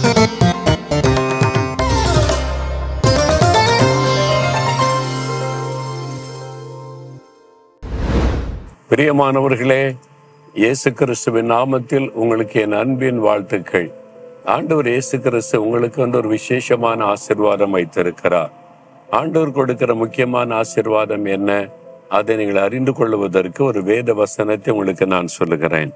பிரியமானவர்களே இயேசு கிறிஸ்துவின் நாமத்தில் உங்களுக்கு என் அன்பின் வாழ்த்துக்கள் ஆண்டவர் இயேசு கிறிஸ்து உங்களுக்கு வந்து ஒரு விசேஷமான ஆசீர்வாதம் வைத்திருக்கிறார் ஆண்டவர் கொடுக்கிற முக்கியமான ஆசீர்வாதம் என்ன அதை நீங்கள் அறிந்து கொள்வதற்கு ஒரு வேத வசனத்தை உங்களுக்கு நான் சொல்லுகிறேன்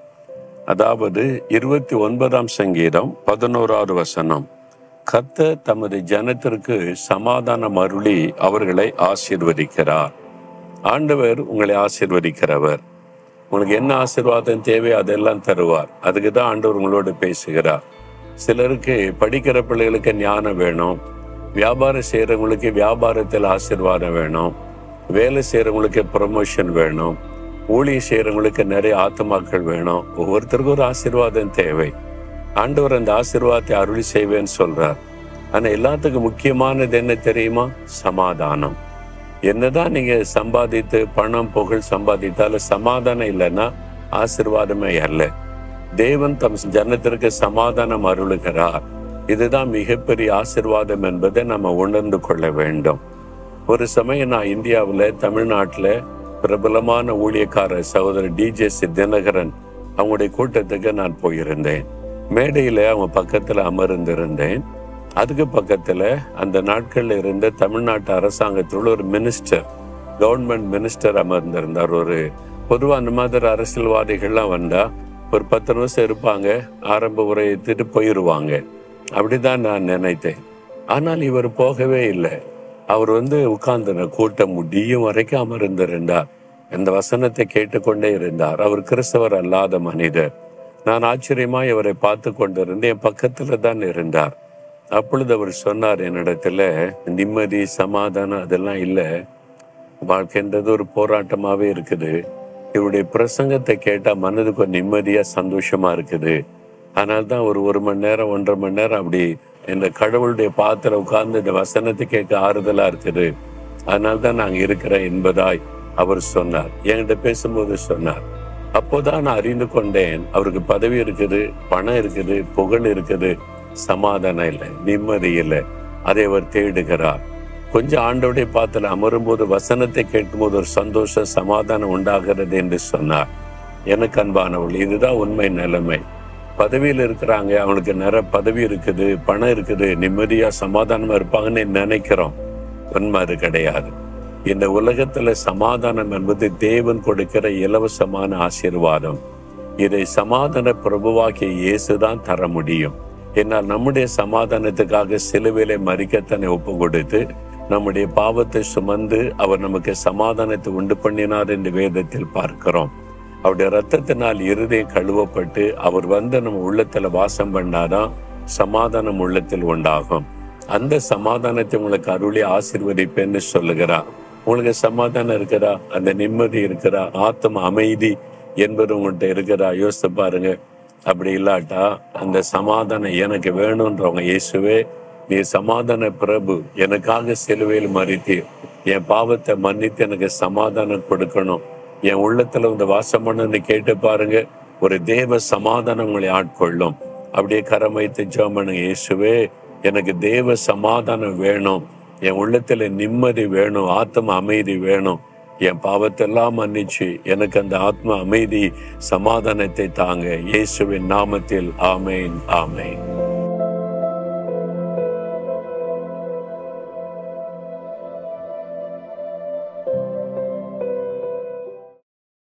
அதாவது இருபத்தி ஒன்பதாம் சங்கீதம் பதினோராவது வசனம் கர்த்தர் தமது ஜனத்திற்கு சமாதானம் அருளி அவர்களை ஆசீர்வதிக்கிறார் ஆண்டவர் உங்களை ஆசீர்வதிக்கிறவர் உங்களுக்கு என்ன ஆசீர்வாதம் தேவை அதெல்லாம் தருவார் அதுக்கு தான் ஆண்டவர் உங்களோடு பேசுகிறார் சிலருக்கு படிக்கிற பிள்ளைகளுக்கு ஞானம் வேணும் வியாபாரம் செய்கிறவங்களுக்கு வியாபாரத்தில் ஆசீர்வாதம் வேணும் வேலை செய்கிறவங்களுக்கு ப்ரமோஷன் வேணும் ஊழியம் செய்கிறவங்களுக்கு நிறைய ஆத்மாக்கள் வேணும் ஒவ்வொருத்தருக்கும் ஒரு ஆசீர்வாதம் தேவை ஆண்டவர் அந்த ஆசீர்வாதத்தை அருளி செய்வேன்னு சொல்றார் ஆனா எல்லாத்துக்கும் முக்கியமானது என்ன தெரியுமா சமாதானம் என்னதான் நீங்க சம்பாதித்து பணம் புகழ் சம்பாதித்தாலும் சமாதானம் இல்லைன்னா ஆசீர்வாதமே அல்ல தேவன் தம் ஜனத்திற்கு சமாதானம் அருளுகிறார் இதுதான் மிகப்பெரிய ஆசீர்வாதம் என்பதை நம்ம உணர்ந்து கொள்ள வேண்டும் ஒரு சமயம் நான் இந்தியாவில் தமிழ்நாட்டில் பிரபலமான ஊழியக்காரர் சகோதரர் டிஜே தினகரன் அவங்களுடைய கூட்டத்துக்கு நான் போயிருந்தேன் மேடையில் அவங்க பக்கத்தில் அமர்ந்திருந்தேன் அதுக்கு பக்கத்தில் அந்த நாட்களில் இருந்த தமிழ்நாட்டு அரசாங்கத்தில் ஒரு மினிஸ்டர் கவர்மெண்ட் மினிஸ்டர் அமர்ந்திருந்தார் ஒரு பொதுவாக அந்த மாதிரி அரசியல்வாதிகள்லாம் வந்தா ஒரு பத்து நிமிஷம் இருப்பாங்க ஆரம்ப உரையத்துட்டு போயிடுவாங்க அப்படிதான் நான் நினைத்தேன் ஆனால் இவர் போகவே இல்லை அவர் வந்து உட்கார்ந்து கூட்டம் முடியும் வரைக்கும் அமர்ந்திருந்தார் இந்த வசனத்தை கேட்டுக்கொண்டே இருந்தார் அவர் கிறிஸ்தவர் அல்லாத மனிதர் நான் ஆச்சரியமா இவரை பார்த்து கொண்டிருந்தேன் என் பக்கத்துல தான் இருந்தார் அப்பொழுது அவர் சொன்னார் என்னிடத்துல நிம்மதி சமாதானம் அதெல்லாம் இல்லை வாழ்க்கைன்றது ஒரு போராட்டமாவே இருக்குது இவருடைய பிரசங்கத்தை கேட்டா மனதுக்கு ஒரு நிம்மதியா சந்தோஷமா இருக்குது அதனால தான் ஒரு ஒரு மணி நேரம் ஒன்றரை மணி நேரம் அப்படி இந்த கடவுளுடைய பாத்திர உட்கார்ந்து இந்த வசனத்தை கேட்க ஆறுதலா இருக்குது அதனால தான் நாங்க இருக்கிறேன் என்பதாய் அவர் சொன்னார் என்கிட்ட பேசும்போது சொன்னார் அப்போதான் நான் அறிந்து கொண்டேன் அவருக்கு பதவி இருக்குது பணம் இருக்குது புகழ் இருக்குது சமாதானம் இல்லை நிம்மதி இல்லை அதை அவர் தேடுகிறார் கொஞ்சம் ஆண்டோடைய பாத்துல அமரும் போது வசனத்தை கேட்கும்போது ஒரு சந்தோஷம் சமாதானம் உண்டாகிறது என்று சொன்னார் எனக்கு அன்பானவள் இதுதான் உண்மை நிலைமை பதவியில் இருக்கிறாங்க அவங்களுக்கு நிறைய பதவி இருக்குது பணம் இருக்குது நிம்மதியா சமாதானமா இருப்பாங்கன்னு நினைக்கிறோம் உண்மை அது கிடையாது இந்த உலகத்துல சமாதானம் என்பது தேவன் கொடுக்கிற இலவசமான ஆசீர்வாதம் இதை சமாதான பிரபுவாகிய இயேசுதான் தர முடியும் என்னால் நம்முடைய சமாதானத்துக்காக சிலுவையிலே மறிக்கத்தனை ஒப்பு கொடுத்து நம்முடைய பாவத்தை சுமந்து அவர் நமக்கு சமாதானத்தை உண்டு பண்ணினார் என்று வேதத்தில் பார்க்கிறோம் அவருடைய ரத்தத்தினால் இருதயம் கழுவப்பட்டு அவர் வந்து நம்ம உள்ளத்துல வாசம் பண்ணாதான் சமாதானம் உள்ளத்தில் உண்டாகும் அந்த சமாதானத்தை உங்களுக்கு அருளி ஆசிர்வதிப்பேன்னு சொல்லுகிறார் உங்களுக்கு சமாதானம் இருக்கிறா அந்த நிம்மதி இருக்கிறா ஆத்ம அமைதி என்பது உங்கள்கிட்ட இருக்கிறா யோசித்து பாருங்க அப்படி இல்லாட்டா அந்த சமாதானம் எனக்கு வேணும்ன்றவங்க இயேசுவே நீ சமாதான பிரபு எனக்காக சிலுவையில் மறித்தீர் என் பாவத்தை மன்னித்து எனக்கு சமாதானம் கொடுக்கணும் என் உள்ளத்துல இந்த வாசம் பண்ணுன்னு கேட்டு பாருங்க ஒரு தேவ சமாதானம் உங்களை ஆட்கொள்ளும் அப்படியே கரம் வைத்து ஜெபம் பண்ணுங்க இயேசுவே எனக்கு தேவ சமாதானம் வேணும் என் உள்ளத்துல நிம்மதி வேணும் ஆத்ம அமைதி வேணும் என் பாவத்தெல்லாம் மன்னிச்சு எனக்கு அந்த ஆத்ம அமைதி சமாதானத்தை தாங்க இயேசுவின் நாமத்தில் ஆமேன் ஆமேன்